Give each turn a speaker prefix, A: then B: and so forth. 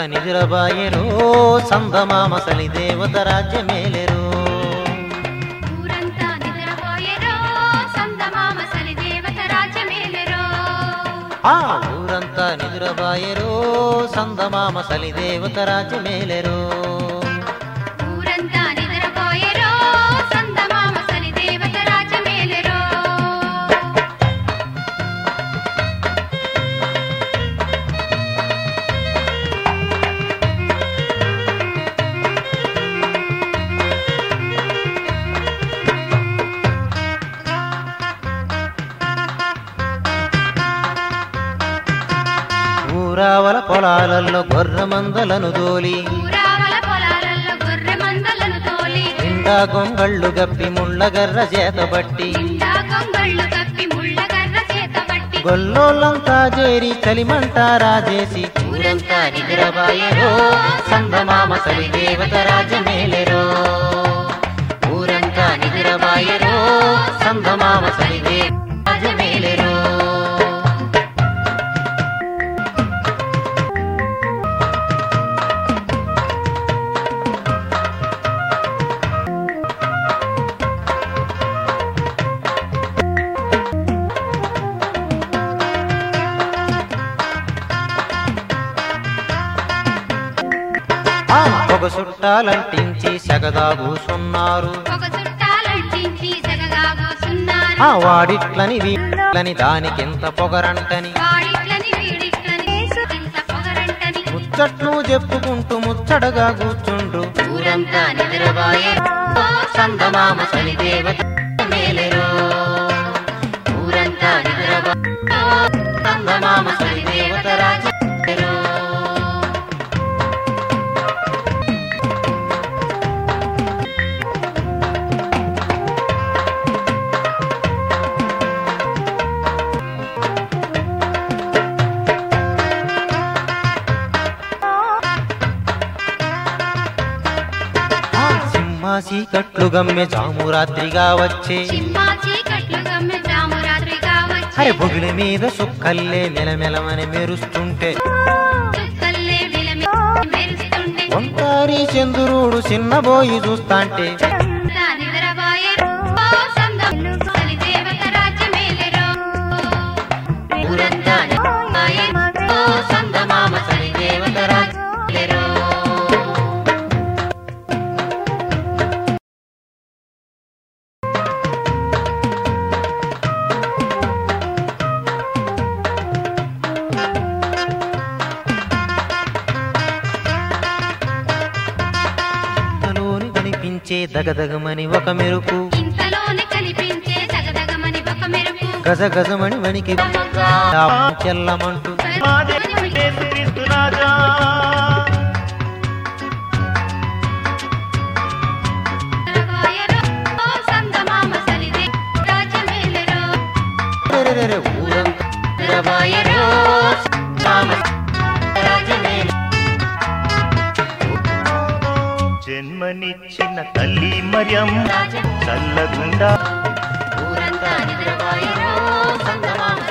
A: నిదురబాయెరో సందమామ సలి దేవత రాజ్యమేలెరో
B: ఊరంతా నిద్రపోయెరో సందమామ సలి దేవత రాజ్యమేలెరో
A: ఆ ఊరంతా నిదురబాయెరో సందమామ సలి దేవత రాజ్యమేలెరో
B: ఊరంతా నిద్రపోయెరో సందమామ సలి దేవత రాజ్యమేలెరో
A: ఊరావల పొలాలలో గొర్రె మందలను దోలి
B: ఊరావల పొలాలలో గొర్రె మందలను తోలి
A: నిండా గొంగళ్ళు గప్పి ముళ్ళగర్ర చేతబట్టి
B: నిండా గొంగళ్ళు కప్పి ముళ్ళగర్ర చేతబట్టి
A: గొల్లోళ్ళంతా చేరి చలిమంట రాజేసి ఊరంతా నిద్రబాయెరో సందమామ సలి దేవత రాజ్యమేలెరో ఊరంతా నిద్రబాయెరో సందమామ సలి దేవత రాజ్యమేలెరో ఆ పొగ చుట్టాలంటించి సగదా కూసున్నారు
B: ఒక చుట్టాలంటించి సగగా కూసున్నారు
A: ఆ వాడిట్లని వీట్లని దానికెంత పొగరంటని
B: వాడిట్లని వీడిట్లని ఇంత పొగరంటని
A: ముచ్చట్లు చెప్పుకుంటూ ముచ్చటగా కూర్చుండ్రు ఊరంతా నిద్రబాయెరో సందమామ సలి దేవత మేలెరో ఊరంతా నిద్రబాయెరో సందమామ సలి దేవత రాజ్యమేలెరో ఆ సింహాసి కట్లు గమ్మె జామురాత్రిగా వచ్చే
B: చిమ్మా చీకట్లు గమ్మె జాము రాత్రిగా వచ్చి
A: అరే బొగిలి మీద సుక్కల్లే మెలమెలమని మెరుస్తుంటే
B: చుక్కల్లే విలమి మెరుస్తుండే
A: ఒంటారి చంద్రుడు చిన్నబోయి చూస్తాంటే
B: అంతా నిద్రపోయెరో సందం సలి దేవత రాజ్యమేలెరో
A: ఊరంతా నిద్రపోయెరో సందమామ సలి దేవత రాజ్యమేలెరో ఇంతలోని కనిపించే దగదగమని ఒక మెరుపు
B: ఇంతలోనే కనిపించే సగదగమని ఒక మెరుపు
A: గజ గజమణి వణికి చెల్లమంటూ
B: నిద్రపోయెరో సందమామ సలి దేవత రాజ్యమేలెరో
A: రెరెరెరె ఊరంతా నిద్రపోయెరో సందమామ రాజ్యమేలెరో.
C: జన్మనిచ్చిన తల్లి మరియం చల్లగుండా
A: ఊరంతా నిద్రపోయెరో సందమామ